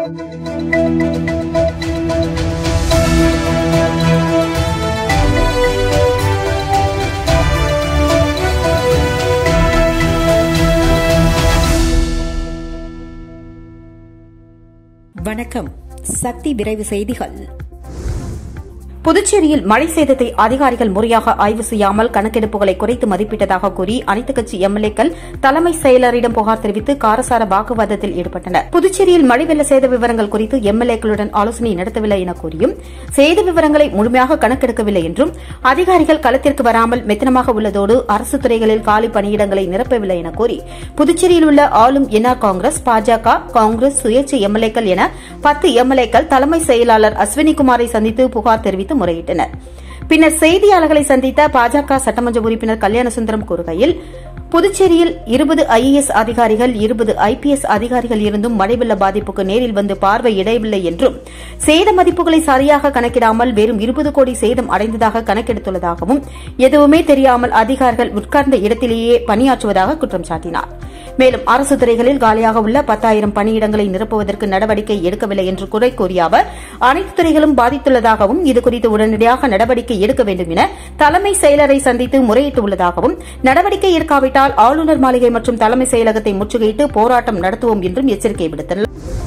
வணக்கம் சக்தி விரைவு செய்திகள் புதுச்சேரியில் மழை சேதத்தை அதிகாரிகள் முறையாக ஆய்வு செய்யாமல் கணக்கெடுப்புகளை குறைத்து மதிப்பிட்டதாக கூறி அனைத்துக் கட்சி எம்எல்ஏக்கள் தலைமை செயலரிடம் புகார் தெரிவித்து காரசார வாக்குவாதத்தில் ஈடுபட்டனர் புதுச்சேரியில் மழை வெள்ள சேத விவரங்கள் குறித்து எம்எல்ஏக்களுடன் ஆலோசனை நடத்தவில்லை என கூறியும் சேத விவரங்களை முழுமையாக கணக்கெடுக்கவில்லை என்றும் அதிகாரிகள் களத்திற்கு வராமல் மெத்தனமாக உள்ளதோடு அரசு துறைகளில் காலி பணியிடங்களை நிரப்பவில்லை என கூறி புதுச்சேரியில் உள்ள ஆளும் என்ஆர் காங்கிரஸ் பாஜக காங்கிரஸ் சுயேட்சை எம்எல்ஏக்கள் என பத்து எம்எல்ஏக்கள் தலைமை செயலாளர் அஸ்வினிகுமாரை சந்தித்து புகார் தெரிவித்து முறையிட்டனர் பின்னர் செய்தியாளர்களை சந்தித்த பாஜக சட்டமன்ற உறுப்பினர் கல்யாணசுந்தரம் கூறுகையில் புதுச்சேரியில் இருபது ஐஏஎஸ் அதிகாரிகள் இருபது ஐபிஎஸ் அதிகாரிகள் இருந்தும் மழை வெள்ள பாதிப்புக்கு நேரில் வந்து பார்வையிடவில்லை என்றும் சேத மதிப்புகளை சரியாக கணக்கிடாமல் வெறும் இருபது கோடி சேதம் அடைந்ததாக கணக்கெடுத்துள்ளதாகவும் எதுவுமே தெரியாமல் அதிகாரிகள் உட்கார்ந்த இடத்திலேயே பணியாற்றுவதாக குற்றம் சாட்டினார் மேலும் அரசு துறைகளில் காலியாக உள்ள பத்தாயிரம் பணியிடங்களை நிரப்புவதற்கு நடவடிக்கை எடுக்கவில்லை என்று குறை கூறிய அவர் அனைத்து துறைகளும் பாதித்துள்ளதாகவும் இதுகுறித்து உடனடியாக நடவடிக்கை எடுக்க வேண்டும் என தலைமை செயலரை சந்தித்து முறையிட்டுள்ளதாகவும் நடவடிக்கை எடுக்காவிட்டால் ஆளுநர் மாளிகை மற்றும் தலைமை செயலகத்தை முற்றுகையிட்டு போராட்டம் நடத்துவோம் என்றும் எச்சரிக்கை விடுத்தனர்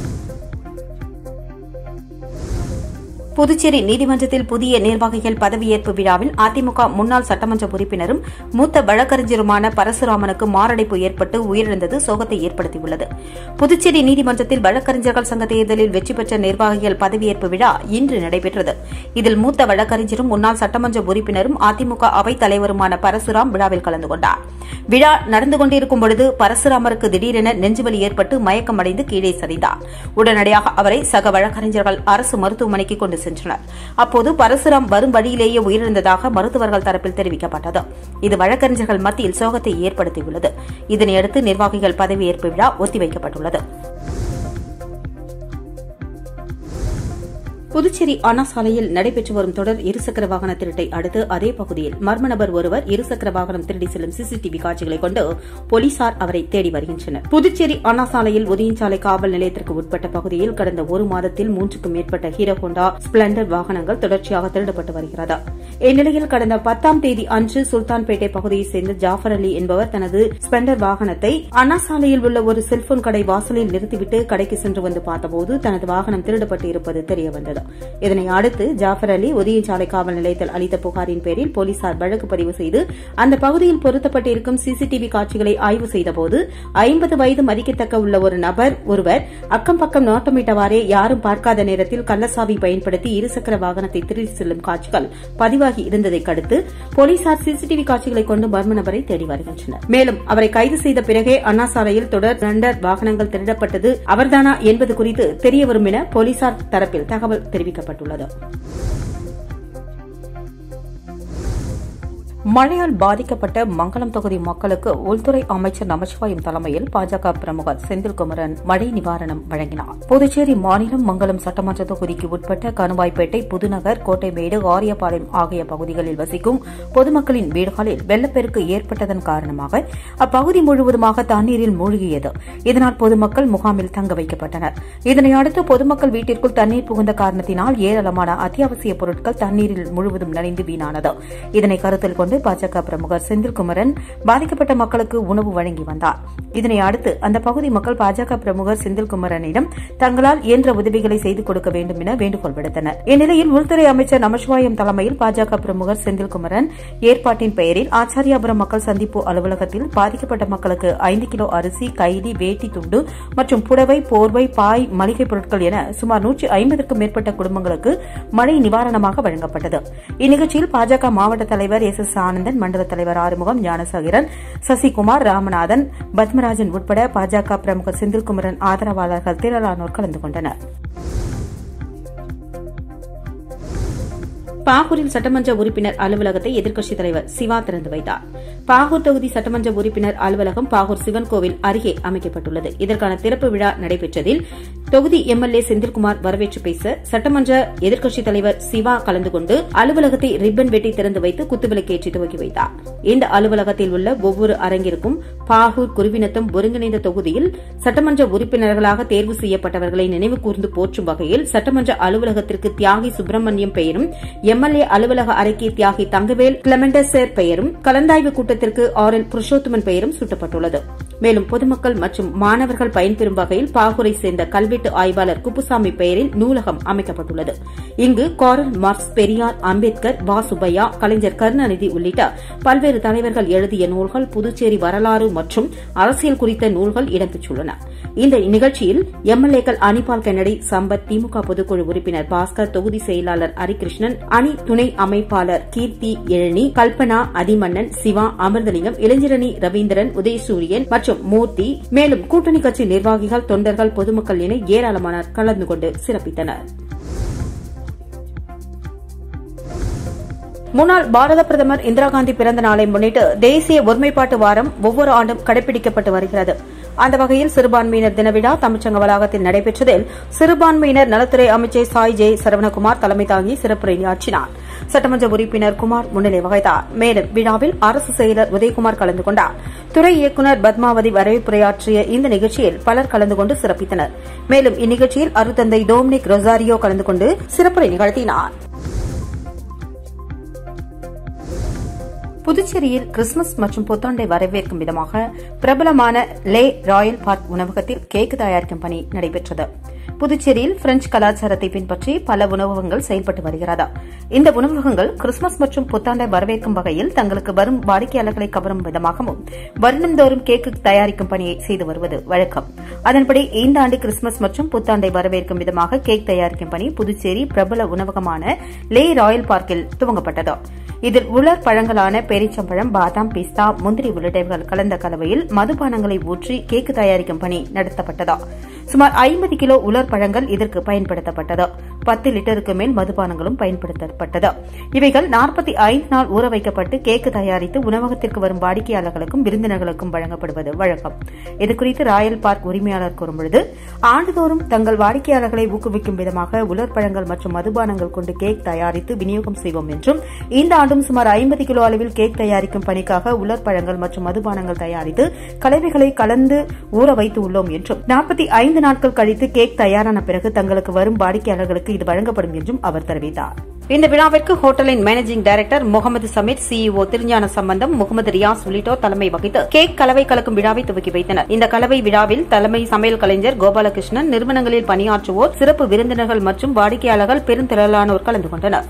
புதுச்சேரி நீதிமன்றத்தில் புதிய நிர்வாகிகள் பதவியேற்பு விழாவில் அதிமுக முன்னாள் சட்டமன்ற உறுப்பினரும் மூத்த வழக்கறிஞருமான பரசுராமனுக்கு மாரடைப்பு ஏற்பட்டு உயிரிழந்தது சோகத்தை ஏற்படுத்தியுள்ளது புதுச்சேரி நீதிமன்றத்தில் வழக்கறிஞர்கள் சங்க தேர்தலில் வெற்றி பெற்ற நிர்வாகிகள் பதவியேற்பு விழா இன்று நடைபெற்றது இதில் மூத்த வழக்கறிஞரும் முன்னாள் சட்டமன்ற உறுப்பினரும் அதிமுக அவைத் தலைவருமான பரசுராம் விழாவில் கலந்து கொண்டார் விழா நடந்து கொண்டிருக்கும் பொழுது பரசுராமருக்கு திடீரென நெஞ்சுவலி ஏற்பட்டு மயக்கமடைந்து கீழே சரிந்தார் உடனடியாக அவரை சக வழக்கறிஞர்கள் அரசு மருத்துவமனைக்கு கொண்டு சென்றனர் அப்போது பரசுராம் வரும் வழியிலேயே உயிரிழந்ததாக மருத்துவர்கள் தரப்பில் தெரிவிக்கப்பட்டது இது வழக்கறிஞர்கள் மத்தியில் சோகத்தை ஏற்படுத்தியுள்ளது இதனையடுத்து நிர்வாகிகள் பதவியேற்பு விழா ஒத்திவைக்கப்பட்டுள்ளது புதுச்சேரி அண்ணா சாலையில் நடைபெற்று வரும் தொடர் இருசக்கர வாகன திருட்டை அடுத்து அதே பகுதியில் மர்ம நபர் ஒருவர் இருசக்கர வாகனம் திருடி செல்லும் சிசிடிவி காட்சிகளை கொண்டு போலீசார் அவரை தேடி வருகின்றனர் புதுச்சேரி அண்ணா சாலையில் உதயஞ்சாலை காவல் நிலையத்திற்கு உட்பட்ட பகுதியில் கடந்த ஒரு மாதத்தில் மூன்றுக்கும் மேற்பட்ட ஹீரோ ஹோண்டா ஸ்பிளண்டர் வாகனங்கள் தொடர்ச்சியாக திருடப்பட்டு வருகிறது இந்நிலையில் கடந்த பத்தாம் தேதி அன்று சுல்தான்பேட்டை பகுதியைச் சேர்ந்த ஜாஃபர் அலி என்பவர் தனது ஸ்பிளண்டர் வாகனத்தை அண்ணா சாலையில் உள்ள ஒரு செல்போன் கடை வாசலில் நிறுத்திவிட்டு கடைக்கு சென்று வந்து பார்த்தபோது தனது வாகனம் திருடப்பட்டு இருப்பது தெரியவந்தது இதனை அடுத்து ஜாஃபர் அலி உதயஞ்சாலை காவல் நிலையத்தில் அளித்த புகாரின் பேரில் போலீசார் வழக்கு பதிவு செய்து அந்த பகுதியில் பொருத்தப்பட்டிருக்கும் சிசிடிவி காட்சிகளை ஆய்வு செய்தபோது ஐம்பது வயது மதிக்கத்தக்க உள்ள ஒரு நபர் ஒருவர் அக்கம் பக்கம் நோட்டமிட்டவாறே யாரும் பார்க்காத நேரத்தில் கள்ளசாவி பயன்படுத்தி இருசக்கர வாகனத்தை திருடி செல்லும் காட்சிகள் பதிவாகி இருந்ததைக் அடுத்து போலீசார் சிசிடிவி காட்சிகளை கொண்டு மர்ம நபரை தேடி வருகின்றனர் மேலும் அவரை கைது செய்த பிறகே அண்ணா சாலையில் தொடர் ஸ்பிளண்டர் வாகனங்கள் திருடப்பட்டது அவர்தானா என்பது குறித்து தெரியவரும் என போலீசார் தரப்பில் தகவல் தெரிவிக்கப்பட்டுள்ளது மழையால் பாதிக்கப்பட்ட மங்களம் தொகுதி மக்களுக்கு உள்துறை அமைச்சர் நமச்சிவாயம் தலைமையில் பாஜக பிரமுகர் செந்தில்குமரன் மழை நிவாரணம் வழங்கினார் புதுச்சேரி மாநிலம் மங்களம் சட்டமன்ற தொகுதிக்கு உட்பட்ட கணுவாய்பேட்டை புதுநகர் கோட்டைமேடு ஆரியபாளையம் ஆகிய பகுதிகளில் வசிக்கும் பொதுமக்களின் வீடுகளில் வெள்ளப்பெருக்கு ஏற்பட்டதன் காரணமாக அப்பகுதி முழுவதுமாக தண்ணீரில் மூழ்கியது இதனால் பொதுமக்கள் முகாமில் தங்க வைக்கப்பட்டனர் இதனையடுத்து பொதுமக்கள் வீட்டிற்குள் தண்ணீர் புகுந்த காரணத்தினால் ஏராளமான அத்தியாவசிய பொருட்கள் தண்ணீரில் முழுவதும் நனைந்து வீணானது இதனை கருத்தில் கொண்டு பாஜக பிரமுகர் செந்தில்குமரன் பாதிக்கப்பட்ட மக்களுக்கு உணவு வழங்கி வந்தார் இதனை அடுத்து அந்த பகுதி மக்கள் பாஜக பிரமுகர் செந்தில்குமரனிடம் தங்களால் இயன்ற உதவிகளை செய்து கொடுக்க வேண்டும் என வேண்டுகோள் விடுத்தனர் இந்நிலையில் உள்துறை அமைச்சர் நமசிவாயம் தலைமையில் பாஜக பிரமுகர் செந்தில்குமரன் ஏற்பாட்டின் பெயரில் ஆச்சாரியாபுரம் மக்கள் சந்திப்பு அலுவலகத்தில் பாதிக்கப்பட்ட மக்களுக்கு ஐந்து கிலோ அரிசி கைலி வேட்டி துண்டு மற்றும் புடவை போர்வை பாய் மளிகை பொருட்கள் என சுமார் நூற்றி ஐம்பதற்கும் மேற்பட்ட குடும்பங்களுக்கு மழை நிவாரணமாக வழங்கப்பட்டது இந்நிகழ்ச்சியில் பாஜக மாவட்ட தலைவர் எஸ் எஸ் ஆனந்தன் மண்டல தலைவர் ஆறுமுகம் ஞானசகிரன் சசிகுமார் ராமநாதன் பத்மராஜன் உட்பட பாஜக பிரமுகர் செந்தில்குமரன் ஆதரவாளர்கள் திரளானோர் கலந்து கொண்டனர் பாகூரில் சட்டமன்ற உறுப்பினர் அலுவலகத்தை எதிர்க்கட்சித் தலைவர் சிவா திறந்து வைத்தார் பாகூர் தொகுதி சட்டமன்ற உறுப்பினர் அலுவலகம் பாகூர் சிவன் கோவில் அருகே அமைக்கப்பட்டுள்ளது இதற்கான திறப்பு விழா நடைபெற்றதில் தொகுதி எம்எல்ஏ செந்தில்குமார் வரவேற்று பேச சட்டமன்ற எதிர்க்கட்சித் தலைவர் சிவா கலந்து கொண்டு அலுவலகத்தை ரிப்பன் வெட்டி திறந்து வைத்து குத்துவிளக்கேற்றி துவக்கி வைத்தார் இந்த அலுவலகத்தில் உள்ள ஒவ்வொரு அரங்கிற்கும் பாகூர் குருவினத்தம் ஒருங்கிணைந்த தொகுதியில் சட்டமன்ற உறுப்பினர்களாக தேர்வு செய்யப்பட்டவர்களை நினைவு கூர்ந்து போற்றும் வகையில் சட்டமன்ற அலுவலகத்திற்கு தியாகி சுப்பிரமணியம் பெயரும் எம்எல்ஏ அலுவலக அறைக்கு தியாகி தங்கவேல் கிளமெண்டசர் பெயரும் கலந்தாய்வு கூட்டத்திற்கு ஆர் எல் புருஷோத்தமன் பெயரும் சூட்டப்பட்டுள்ளது மேலும் பொதுமக்கள் மற்றும் மாணவர்கள் பயன்பெறும் வகையில் பாகூரை சேர்ந்த கல்வெட்டு ஆய்வாளர் குப்புசாமி பெயரில் நூலகம் அமைக்கப்பட்டுள்ளது இங்கு காரல் மார்க்ஸ் பெரியார் அம்பேத்கர் வா சுப்பையா கலைஞர் கருணாநிதி உள்ளிட்ட பல்வேறு தலைவர்கள் எழுதிய நூல்கள் புதுச்சேரி வரலாறு மற்றும் அரசியல் குறித்த நூல்கள் இடம்பெற்றுள்ளன இந்த நிகழ்ச்சியில் எம்எல்ஏக்கள் அனிபால் கென்னடி சம்பத் திமுக பொதுக்குழு உறுப்பினர் பாஸ்கர் தொகுதி செயலாளர் ஹரிகிருஷ்ணன் அணி துணை அமைப்பாளர் கீர்த்தி எழினி கல்பனா அதிமன்னன் சிவா அமிர்தலிங்கம் இளைஞரணி ரவீந்திரன் உதயசூரியன் மற்றும் மூர்த்தி மேலும் கூட்டணி கட்சி நிர்வாகிகள் தொண்டர்கள் பொதுமக்கள் என ஏராளமானோர் கலந்து கொண்டு சிறப்பித்தனர் முன்னாள் பாரத பிரதமர் இந்திரா காந்தி பிறந்த நாளை முன்னிட்டு தேசிய ஒருமைப்பாட்டு வாரம் ஒவ்வொரு ஆண்டும் கடைபிடிக்கப்பட்டு வருகிறது அந்த வகையில் சிறுபான்மையினர் தின விழா தமிழ்ச்சங்க வளாகத்தில் நடைபெற்றதில் சிறுபான்மையினர் நலத்துறை அமைச்சர் சாய் ஜெய் சரவணகுமார் தலைமை தாங்கி சிறப்புரையாற்றினார் சட்டமன்ற உறுப்பினர் குமார் முன்னிலை வகித்தார் மேலும் விழாவில் அரசு செயலர் உதயகுமார் கலந்து கொண்டார் துறை இயக்குநர் பத்மாவதி வரவேற்புரையாற்றிய இந்த நிகழ்ச்சியில் பலர் கலந்து கொண்டு சிறப்பித்தனர் மேலும் இந்நிகழ்ச்சியில் அருத்தந்தை டோமினிக் ரொசாரியோ கலந்து கொண்டு சிறப்புரை நிகழ்த்தினார் புதுச்சேரியில் கிறிஸ்துமஸ் மற்றும் புத்தாண்டை வரவேற்கும் விதமாக பிரபலமான லே ராயல் பார்க் உணவகத்தில் கேக் தயாரிக்கும் பணி நடைபெற்றது புதுச்சேரியில் பிரெஞ்சு கலாச்சாரத்தை பின்பற்றி பல உணவகங்கள் செயல்பட்டு வருகிறது இந்த உணவகங்கள் கிறிஸ்துமஸ் மற்றும் புத்தாண்டை வரவேற்கும் வகையில் தங்களுக்கு வரும் வாடிக்கையாளர்களை கவரும் விதமாகவும் வருடந்தோறும் கேக்கு தயாரிக்கும் பணியை செய்து வருவது வழக்கம் அதன்படி இந்த ஆண்டு கிறிஸ்துமஸ் மற்றும் புத்தாண்டை வரவேற்கும் விதமாக கேக் தயாரிக்கும் பணி புதுச்சேரி பிரபல உணவகமான லே ராயல் பார்க்கில் துவங்கப்பட்டது இதில் உலர் பழங்களான பேரிச்சம்பழம் பாதாம் பிஸ்தா முந்திரி உள்ளிட்டவைகள் கலந்த கலவையில் மதுபானங்களை ஊற்றி கேக்கு தயாரிக்கும் பணி நடத்தப்பட்டது சுமார் ஐம்பது கிலோ உலர் பழங்கள் இதற்கு பயன்படுத்தப்பட்டது பத்து லிட்டருக்கு மேல் மதுபானங்களும் பயன்படுத்தப்பட்டது இவைகள் நாற்பத்தி ஐந்து நாள் ஊற வைக்கப்பட்டு கேக்கு தயாரித்து உணவகத்திற்கு வரும் வாடிக்கையாளர்களுக்கும் விருந்தினர்களுக்கும் வழங்கப்படுவது வழக்கம் இதுகுறித்து ராயல் பார்க் உரிமையாளர் கூறும்பொழுது ஆண்டுதோறும் தங்கள் வாடிக்கையாளர்களை ஊக்குவிக்கும் விதமாக உலர் பழங்கள் மற்றும் மதுபானங்கள் கொண்டு கேக் தயாரித்து விநியோகம் செய்வோம் என்றும் இந்த ஆண்டும் சுமார் ஐம்பது கிலோ அளவில் கேக் தயாரிக்கும் பணிக்காக உலர் பழங்கள் மற்றும் மதுபானங்கள் தயாரித்து கலவைகளை கலந்து ஊற வைத்து உள்ளோம் என்றும் நாற்பத்தி ஐந்து நாட்கள் கழித்து கேக் தயாரான பிறகு தங்களுக்கு வரும் வாடிக்கையாளர்களுக்கு இது வழங்கப்படும் என்றும் அவர் தெரிவித்தார் இந்த விழாவிற்கு ஹோட்டலின் managing director Mohammed Sameer CEO Thirugnana Sambandam Mohammed Riyaz உள்ளிட்டோர் தலைமை வகித்து கேக் கலவை கலக்கும் விழாவை துவக்கி வைத்தனர் இந்த கலவை விழாவில் தலைமை சமையல் கலைஞர் கோபாலகிருஷ்ணன் நிறுவனங்களில் பணியாற்றுவோர் சிறப்பு விருந்தினர்கள் மற்றும் வாடிக்கையாளர்கள் பெருந்திரளானோர் கலந்து கொண்டனர்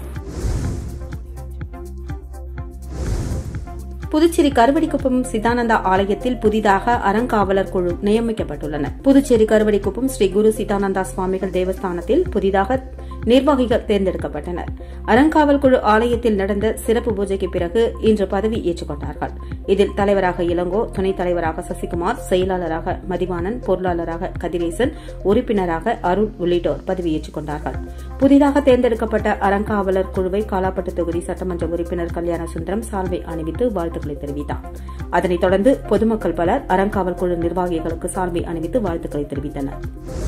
புதுச்சேரி கருவடிக்குப்பம் சிதானந்தா ஆலயத்தில் புதிதாக அறங்காவலர் குழு நியமிக்கப்பட்டுள்ளனர் புதுச்சேரி கருவடிக்குப்பம் ஸ்ரீ குரு சிதானந்தா சுவாமிகள் தேவஸ்தானத்தில் புதிதாக நிர்வாகிகள் தேர்ந்தெடுக்கப்பட்டனர் அறங்காவல் குழு ஆலயத்தில் நடந்த சிறப்பு பூஜைக்கு பிறகு இன்று பதவி ஏற்றுக்கொண்டார்கள் இதில் தலைவராக இளங்கோ துணைத் தலைவராக சசிகுமார் செயலாளராக மதிவாணன் பொருளாளராக கதிரேசன் உறுப்பினராக அருள் உள்ளிட்டோர் பதவியேற்றுக் கொண்டார்கள் புதிதாக தேர்ந்தெடுக்கப்பட்ட அறங்காவலர் குழுவை காலாப்பட்டு தொகுதி சட்டமன்ற உறுப்பினர் கல்யாண சுந்தரம் சால்வை அணிவித்து வாழ்த்துக்களை தெரிவித்தார் அதனைத் தொடர்ந்து பொதுமக்கள் பலர் அறங்காவல் குழு நிர்வாகிகளுக்கு சால்வை அணிவித்து வாழ்த்துக்களை தெரிவித்தனர்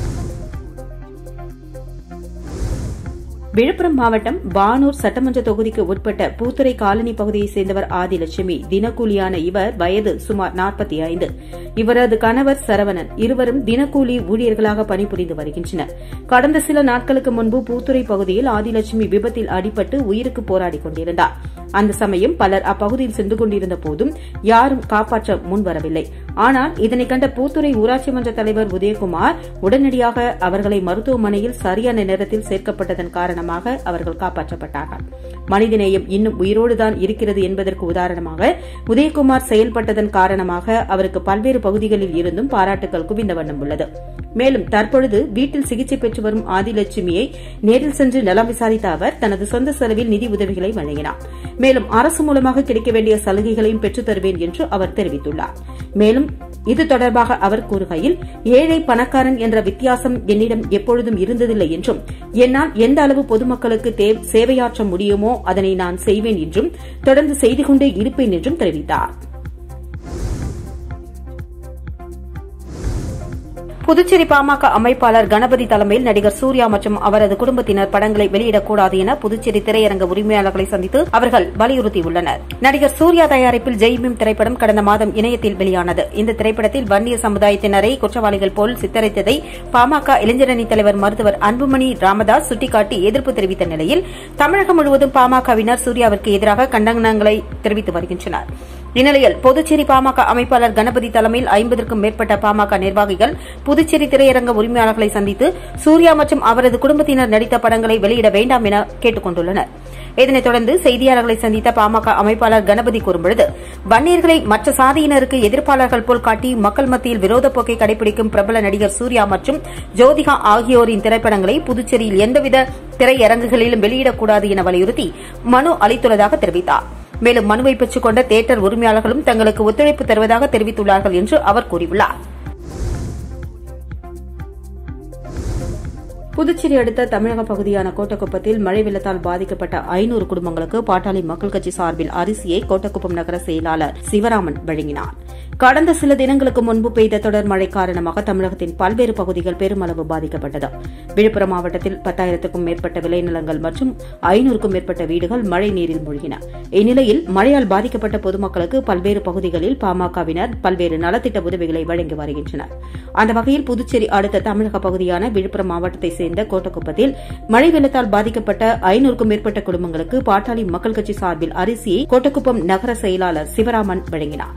விழுப்புரம் மாவட்டம் வானூர் சட்டமன்ற தொகுதிக்கு உட்பட்ட பூத்துறை காலனி பகுதியைச் சேர்ந்தவர் ஆதிலட்சுமி தினக்கூலியான இவர் வயது சுமார் நாற்பத்தி ஐந்து இவரது கணவர் சரவணன் இருவரும் தினக்கூலி ஊழியர்களாக பணிபுரிந்து வருகின்றனர் கடந்த சில நாட்களுக்கு முன்பு பூத்துறை பகுதியில் ஆதிலட்சுமி விபத்தில் அடிபட்டு உயிருக்கு போராடிக் கொண்டிருந்தார் அந்த சமயம் பலர் அப்பகுதியில் சென்று கொண்டிருந்த போதும் யாரும் காப்பாற்ற முன்வரவில்லை ஆனால் இதனை கண்ட பூத்துறை ஊராட்சி மன்ற தலைவர் உதயகுமார் உடனடியாக அவர்களை மருத்துவமனையில் சரியான நேரத்தில் சேர்க்கப்பட்டதன் காரணமாக அவர்கள் காப்பாற்றப்பட்டார்கள் மனிதநேயம் இன்னும் உயிரோடுதான் இருக்கிறது என்பதற்கு உதாரணமாக உதயகுமார் செயல்பட்டதன் காரணமாக அவருக்கு பல்வேறு பகுதிகளில் இருந்தும் பாராட்டுகள் குவிந்த வண்ணம் உள்ளது மேலும் தற்பொழுது வீட்டில் சிகிச்சை பெற்று வரும் ஆதிலட்சுமியை நேரில் சென்று நலம் விசாரித்த அவர் தனது சொந்த செலவில் நிதி உதவிகளை வழங்கினார் மேலும் அரசு மூலமாக கிடைக்க வேண்டிய சலுகைகளையும் பெற்றுத் தருவேன் என்று அவர் தெரிவித்துள்ளார் மேலும் இது தொடர்பாக அவர் கூறுகையில் ஏழை பணக்காரன் என்ற வித்தியாசம் என்னிடம் எப்பொழுதும் இருந்ததில்லை என்றும் என்னால் எந்த அளவு பொதுமக்களுக்கு சேவையாற்ற முடியுமோ அதனை நான் செய்வேன் என்றும் தொடர்ந்து செய்து கொண்டே இருப்பேன் என்றும் தெரிவித்தார் புதுச்சேரி பாமக அமைப்பாளர் கணபதி தலைமையில் நடிகர் சூர்யா மற்றும் அவரது குடும்பத்தினர் படங்களை வெளியிடக்கூடாது என புதுச்சேரி திரையரங்க உரிமையாளர்களை சந்தித்து அவர்கள் வலியுறுத்தியுள்ளனர் நடிகர் சூர்யா தயாரிப்பில் ஜெய்பீம் திரைப்படம் கடந்த மாதம் இணையத்தில் வெளியானது இந்த திரைப்படத்தில் வன்னியர் சமுதாயத்தினரை குற்றவாளிகள் போல் சித்தரித்ததை பாமக இளைஞரணி தலைவர் மருத்துவர் அன்புமணி ராமதாஸ் சுட்டிக்காட்டி எதிர்ப்பு தெரிவித்த நிலையில் தமிழகம் முழுவதும் பாமகவினர் சூர்யாவிற்கு எதிராக கண்டனங்களை தெரிவித்து வருகின்றனர் இந்நிலையில் புதுச்சேரி பாமக அமைப்பாளர் கணபதி தலைமையில் ஐம்பதற்கும் மேற்பட்ட பாமக நிர்வாகிகள் புதுச்சேரி திரையரங்க உரிமையாளர்களை சந்தித்து சூர்யா மற்றும் அவரது குடும்பத்தினர் நடித்த படங்களை வெளியிட வேண்டாம் என கேட்டுக் கொண்டுள்ளனர் இதனைத் தொடர்ந்து செய்தியாளர்களை சந்தித்த பாமக அமைப்பாளர் கணபதி கூறும்பொழுது வன்னியர்களை மற்ற சாதியினருக்கு எதிர்ப்பாளர்கள் போல் காட்டி மக்கள் மத்தியில் விரோத போக்கை கடைபிடிக்கும் பிரபல நடிகர் சூர்யா மற்றும் ஜோதிகா ஆகியோரின் திரைப்படங்களை புதுச்சேரியில் எந்தவித திரையரங்குகளிலும் வெளியிடக்கூடாது என வலியுறுத்தி மனு அளித்துள்ளதாக தெரிவித்தார் மேலும் மனுவை பெற்றுக் கொண்ட தியேட்டர் உரிமையாளர்களும் தங்களுக்கு ஒத்துழைப்பு தருவதாக தெரிவித்துள்ளார்கள் என்று அவர் கூறியுள்ளார் புதுச்சேரி அடுத்த தமிழக பகுதியான கோட்டக்குப்பத்தில் மழை வெள்ளத்தால் பாதிக்கப்பட்ட ஐநூறு குடும்பங்களுக்கு பாட்டாளி மக்கள் கட்சி சார்பில் அரிசியை கோட்டக்குப்பம் நகர செயலாளர் சிவராமன் வழங்கினார் கடந்த சில தினங்களுக்கு முன்பு பெய்த தொடர் மழை காரணமாக தமிழகத்தின் பல்வேறு பகுதிகள் பெருமளவு பாதிக்கப்பட்டது விழுப்புரம் மாவட்டத்தில் பத்தாயிரத்துக்கும் மேற்பட்ட விளைநிலங்கள் மற்றும் ஐநூறுக்கும் மேற்பட்ட வீடுகள் மழை நீரில் மூழ்கின இந்நிலையில் மழையால் பாதிக்கப்பட்ட பொதுமக்களுக்கு பல்வேறு பகுதிகளில் பாமகவினர் பல்வேறு நலத்திட்ட உதவிகளை வழங்கி வருகின்றனர் அந்த வகையில் புதுச்சேரி அடுத்த தமிழக பகுதியான விழுப்புரம் மாவட்டத்தை சேர்ந்த கோட்டக்குப்பத்தில் மழை வெள்ளத்தால் பாதிக்கப்பட்ட ஐநூறுக்கும் மேற்பட்ட குடும்பங்களுக்கு பாட்டாளி மக்கள் கட்சி சார்பில் அரிசியை கோட்டக்குப்பம் நகர செயலாளர் சிவராமன் வழங்கினார்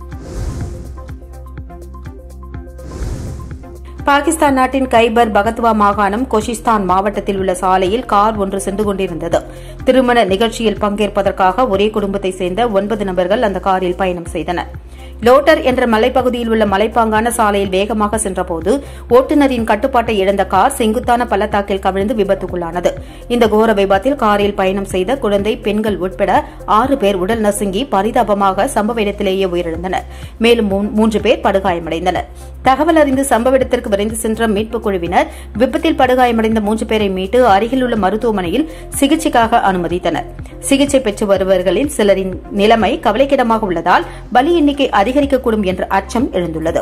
பாகிஸ்தான் நாட்டின் கைபர் பகத்வா மாகாணம் கொஷிஸ்தான் மாவட்டத்தில் உள்ள சாலையில் கார் ஒன்று சென்று கொண்டிருந்தது திருமண நிகழ்ச்சியில் பங்கேற்பதற்காக ஒரே குடும்பத்தை சேர்ந்த ஒன்பது நபர்கள் அந்த காரில் பயணம் செய்தனர் லோட்டர் என்ற மலைப்பகுதியில் உள்ள மலைப்பாங்கான சாலையில் வேகமாக சென்றபோது ஓட்டுநரின் கட்டுப்பாட்டை இழந்த கார் செங்குத்தான பள்ளத்தாக்கில் கவிழ்ந்து விபத்துக்குள்ளானது இந்த கோர விபத்தில் காரில் பயணம் செய்த குழந்தை பெண்கள் உட்பட ஆறு பேர் உடல் நசுங்கி பரிதாபமாக சம்பவ இடத்திலேயே உயிரிழந்தனர் மேலும் மூன்று பேர் படுகாயமடைந்தனர் தகவல் அறிந்து சம்பவ இடத்திற்கு விரைந்து சென்ற மீட்புக் குழுவினர் விபத்தில் படுகாயமடைந்த மூன்று பேரை மீட்டு அருகில் உள்ள மருத்துவமனையில் சிகிச்சைக்காக அனுமதித்தனர் சிகிச்சை பெற்று வருபவர்களில் சிலரின் நிலைமை கவலைக்கிடமாக உள்ளதால் பலி எண்ணிக்கை அதிகரிக்கக்கூடும் என்ற அச்சம் எழுந்துள்ளது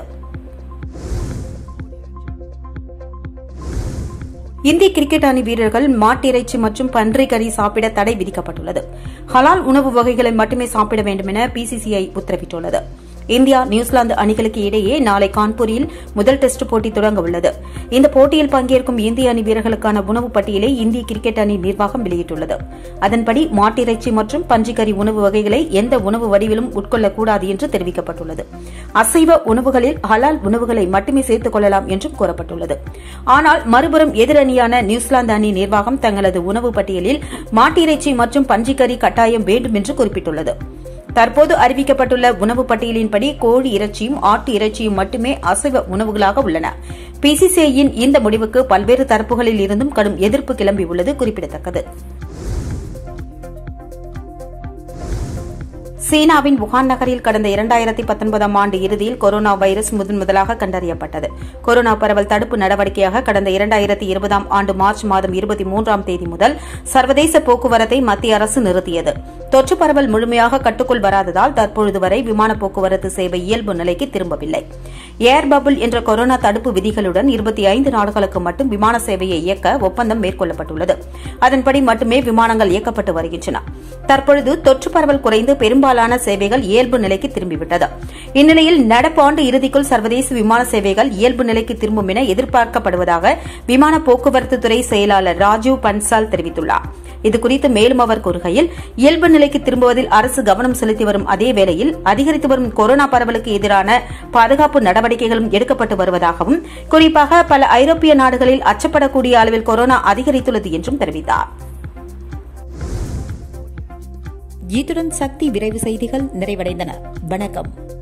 இந்திய கிரிக்கெட் அணி வீரர்கள் மாட்டிறைச்சி மற்றும் பன்றி கறி சாப்பிட தடை விதிக்கப்பட்டுள்ளது ஹலால் உணவு வகைகளை மட்டுமே சாப்பிட வேண்டும் என பிசிசிஐ உத்தரவிட்டுள்ளது இந்தியா நியூசிலாந்து அணிகளுக்கு இடையே நாளை கான்பூரில் முதல் டெஸ்ட் போட்டி தொடங்க உள்ளது இந்த போட்டியில் பங்கேற்கும் இந்திய அணி வீரர்களுக்கான உணவு பட்டியலை இந்திய கிரிக்கெட் அணி நிர்வாகம் வெளியிட்டுள்ளது அதன்படி மாட்டிறைச்சி மற்றும் பன்றிக்கறி உணவு வகைகளை எந்த உணவு வடிவிலும் உட்கொள்ளக்கூடாது என்று தெரிவிக்கப்பட்டுள்ளது அசைவ உணவுகளில் ஹலால் உணவுகளை மட்டுமே சேர்த்துக் கொள்ளலாம் என்றும் கூறப்பட்டுள்ளது ஆனால் மறுபுறம் எதிரணியான நியூசிலாந்து அணி நிர்வாகம் தங்களது உணவு பட்டியலில் மாட்டிறைச்சி மற்றும் பன்றிக்கறி கட்டாயம் வேண்டும் என்று குறிப்பிட்டுள்ளது தற்போது அறிவிக்கப்பட்டுள்ள உணவு பட்டியலின்படி கோழி இறைச்சியும் ஆட்டு இறைச்சியும் மட்டுமே அசைவ உணவுகளாக உள்ளன பிசிசிஐயின் இந்த முடிவுக்கு பல்வேறு தரப்புகளில் இருந்தும் கடும் எதிர்ப்பு கிளம்பியுள்ளது குறிப்பிடத்தக்கது சீனாவின் வுகான் நகரில் கடந்த இரண்டாயிரத்தி பத்தொன்பதாம் ஆண்டு இறுதியில் கொரோனா வைரஸ் முதன் முதலாக கண்டறியப்பட்டது கொரோனா பரவல் தடுப்பு நடவடிக்கையாக கடந்த இரண்டாயிரத்தி இருபதாம் ஆண்டு மார்ச் மாதம் இருபத்தி மூன்றாம் தேதி முதல் சர்வதேச போக்குவரத்தை மத்திய அரசு நிறுத்தியது தொற்று பரவல் முழுமையாக கட்டுக்குள் வராததால் தற்பொழுது வரை விமான போக்குவரத்து சேவை இயல்பு நிலைக்கு திரும்பவில்லை ஏர் பபுள் என்ற கொரோனா தடுப்பு விதிகளுடன் இருபத்தி ஐந்து நாடுகளுக்கு மட்டும் விமான சேவையை இயக்க ஒப்பந்தம் மேற்கொள்ளப்பட்டுள்ளது அதன்படி மட்டுமே விமானங்கள் இயக்கப்பட்டு வருகின்றன தற்பொழுது தொற்று பரவல் குறைந்து பெரும்பாலான சேவைகள் இயல்பு நிலைக்கு திரும்பிவிட்டது இந்நிலையில் நடப்பாண்டு இறுதிக்குள் சர்வதேச விமான சேவைகள் இயல்பு நிலைக்கு திரும்பும் என எதிர்பார்க்கப்படுவதாக விமான போக்குவரத்து துறை செயலாளர் ராஜீவ் பன்சால் தெரிவித்துள்ளார் இதுகுறித்து மேலும் அவர் கூறுகையில் இயல்பு நிலைக்கு திரும்புவதில் அரசு கவனம் செலுத்தி வரும் அதே வேளையில் அதிகரித்து வரும் கொரோனா பரவலுக்கு எதிரான பாதுகாப்பு நடவடிக்கைகளும் எடுக்கப்பட்டு வருவதாகவும் குறிப்பாக பல ஐரோப்பிய நாடுகளில் அச்சப்படக்கூடிய அளவில் கொரோனா அதிகரித்துள்ளது என்றும் தெரிவித்தார் இத்துடன் சக்தி விரைவு செய்திகள் நிறைவடைந்தன வணக்கம்